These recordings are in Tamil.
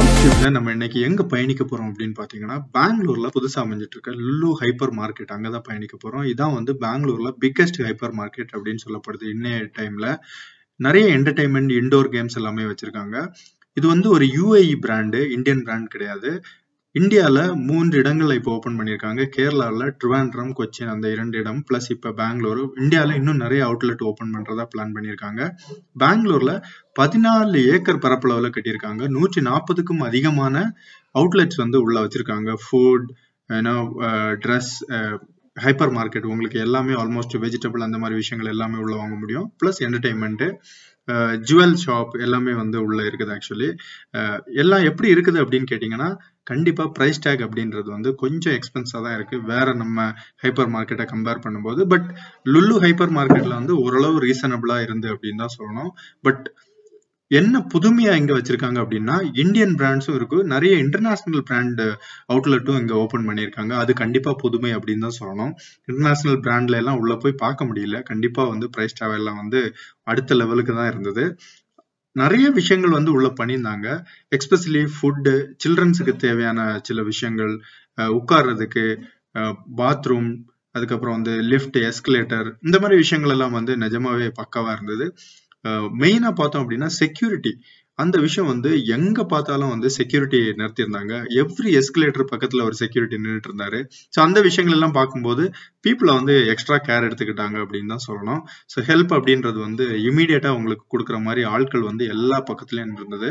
டாப் நம்ம இன்னைக்கு எங்க பயணிக்க போறோம் அப்படின்னு பாத்தீங்கன்னா பெங்களூர்ல புதுசா அமைஞ்சிட்டு இருக்க லுலு ஹைப்பர் மார்க்கெட் அங்கதான் பயணிக்க போறோம் இதான் வந்து பெங்களூர்ல பிக்கெஸ்ட் ஹைப்பர் மார்க்கெட் அப்படின்னு சொல்லப்படுது இன்னைய டைம்ல நிறைய என்டர்டைன்மெண்ட் இன்டோர் கேம்ஸ் எல்லாமே வச்சிருக்காங்க இது வந்து ஒரு யூஏஇ பிராண்டு இந்தியன் பிராண்ட் கிடையாது இந்தியால மூன்று இடங்கள்ல இப்போ ஓபன் பண்ணியிருக்காங்க கேரளால ட்ரிவாண்ட்ரம் கொச்சின் அந்த இரண்டு இடம் பிளஸ் இப்ப பெங்களூரு இந்தியால இன்னும் நிறைய அவுட்லெட் ஓபன் பண்றதா பிளான் பண்ணியிருக்காங்க பெங்களூர்ல பதினாலு ஏக்கர் பரப்பளவுல கட்டியிருக்காங்க நூற்றி நாற்பதுக்கும் அதிகமான அவுட்லெட்ஸ் வந்து உள்ள வச்சிருக்காங்க ஃபுட் ஏன்னா ட்ரெஸ் ஹைப்பர் மார்க்கெட் உங்களுக்கு எல்லாமே ஆல்மோஸ்ட் வெஜிடபிள் அந்த மாதிரி விஷயங்கள் எல்லாமே உள்ள வாங்க முடியும் பிளஸ் என்டர்டைன்மெண்ட் ஜுவல் ஷாப் எல்லாமே வந்து உள்ள இருக்குது ஆக்சுவலி எல்லாம் எப்படி இருக்குது அப்படின்னு கேட்டிங்கன்னா கண்டிப்பா ப்ரைஸ் டேக் அப்படின்றது வந்து கொஞ்சம் எக்ஸ்பென்ஸா தான் இருக்கு வேற நம்ம ஹைப்பர் மார்க்கெட்டை கம்பேர் பண்ணும்போது பட் லுல்லு ஹைப்பர் மார்க்கெட்ல வந்து ஓரளவு ரீசனபிளா இருந்து அப்படின்னு தான் சொல்லணும் பட் என்ன புதுமையா இங்க வச்சிருக்காங்க அப்படின்னா இந்தியன் பிராண்ட்ஸும் இருக்கு நிறைய இன்டர்நேஷனல் பிராண்ட் அவுட்லெட்டும் இங்க ஓபன் பண்ணியிருக்காங்க அது கண்டிப்பா புதுமை அப்படின்னு தான் சொல்லணும் இன்டர்நேஷனல் பிராண்ட்ல எல்லாம் உள்ள போய் பார்க்க முடியல கண்டிப்பா வந்து பிரைஸ் டாவ் எல்லாம் வந்து அடுத்த லெவலுக்கு தான் இருந்தது நிறைய விஷயங்கள் வந்து உள்ள பண்ணியிருந்தாங்க எக்ஸ்பெஷலி ஃபுட்டு சில்ட்ரன்ஸுக்கு தேவையான சில விஷயங்கள் உட்கார்றதுக்கு பாத்ரூம் அதுக்கப்புறம் வந்து லிஃப்ட் எஸ்கலேட்டர் இந்த மாதிரி விஷயங்கள் எல்லாம் வந்து நிஜமாவே பக்காவா இருந்தது மெயினா பார்த்தோம் அப்படின்னா செக்யூரிட்டி அந்த விஷயம் வந்து எங்க பார்த்தாலும் வந்து செக்யூரிட்டி நிறுத்தியிருந்தாங்க எவ்ரி எஸ்கலேட்டர் பக்கத்துல ஒரு செக்யூரிட்டி நின்றுட்டு இருந்தாரு ஸோ அந்த விஷயங்கள் எல்லாம் பார்க்கும்போது பீப்புளை வந்து எக்ஸ்ட்ரா கேர் எடுத்துக்கிட்டாங்க அப்படின்னு தான் சொல்லணும் ஸோ ஹெல்ப் அப்படின்றது வந்து இமீடியட்டா உங்களுக்கு கொடுக்குற மாதிரி ஆட்கள் வந்து எல்லா பக்கத்துலயும் இருந்தது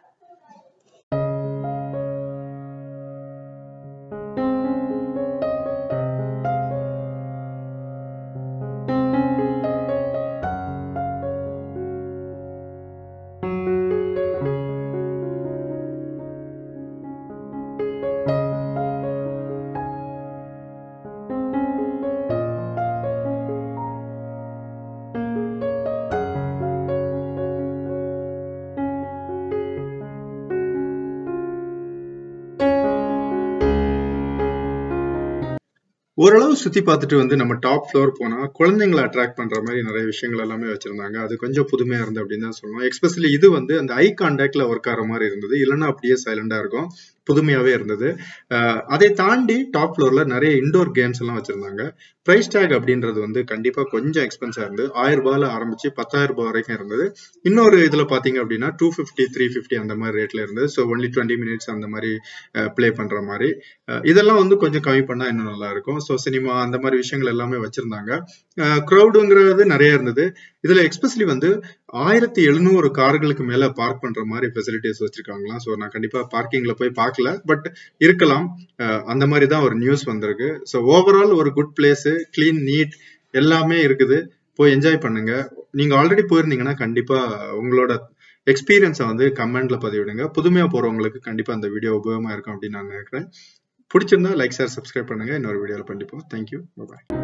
ஓரளவு சுத்தி பார்த்துட்டு வந்து நம்ம டாப் ஃப்ளோர் போனா குழந்தைங்களை அட்ராக்ட் பண்ற மாதிரி நிறைய விஷயங்கள் எல்லாமே வச்சிருந்தாங்க அது கொஞ்சம் புதுமையா இருந்து அப்படின்னு தான் சொல்லணும் எக்ஸ்பெஷலி இது வந்து அந்த ஐ கான்டாக்ட்ல ஒர்க் ஆகிற மாதிரி இருந்தது இல்லைன்னா அப்படியே சைலண்டா இருக்கும் புதுமையாவே இருந்தது அதை தாண்டி டாப் ஃப்ளோர்ல நிறைய இண்டோர் கேம்ஸ் எல்லாம் வச்சிருந்தாங்க பிரைஸ் டேக் அப்படின்றது வந்து கண்டிப்பா கொஞ்சம் எக்ஸ்பென்ஸா இருந்து ஆயிரம் ரூபாயில ஆரம்பிச்சு பத்தாயிரம் ரூபாய் வரைக்கும் இருந்தது இன்னொரு இதுல பாத்தீங்க அப்படின்னா டூ ஃபிஃப்டி த்ரீ ஃபிஃப்டி அந்த மாதிரி ரேட்ல இருந்தது ஸோ ஒன்லி டுவெண்ட்டி மினிட்ஸ் அந்த மாதிரி பிளே பண்ற மாதிரி இதெல்லாம் வந்து கொஞ்சம் கம்மி பண்ணா இன்னும் நல்லா இருக்கும் ஸோ சினிமா அந்த மாதிரி விஷயங்கள் எல்லாமே வச்சிருந்தாங்க க்ரௌடுங்கிறது நிறைய இருந்தது இதுல எக்ஸ்பெஷலி வந்து ஆயிரத்தி எழுநூறு கார்களுக்கு மேல பார்க் பண்ற மாதிரி ஃபெசிலிட்டிஸ் வச்சிருக்காங்களாம் ஸோ நான் கண்டிப்பா பார்க்கிங்ல போய் பார்க்கல பட் இருக்கலாம் அந்த மாதிரி தான் ஒரு நியூஸ் வந்திருக்கு ஸோ ஓவரால் ஒரு குட் பிளேஸ் கிளீன் நீட் எல்லாமே இருக்குது போய் என்ஜாய் பண்ணுங்க நீங்க ஆல்ரெடி போயிருந்தீங்கன்னா கண்டிப்பா உங்களோட எக்ஸ்பீரியன்ஸை வந்து கமெண்ட்ல பதிவிடுங்க புதுமையா போறவங்களுக்கு கண்டிப்பா அந்த வீடியோ உபயோகமா இருக்கும் அப்படின்னு நான் நினைக்கிறேன் பிடிச்சிருந்தா லைக் ஷேர் சப்ஸ்கிரைப் பண்ணுங்க இன்னொரு வீடியோவில் பண்ணிப்போம் தேங்க்யூ பாய்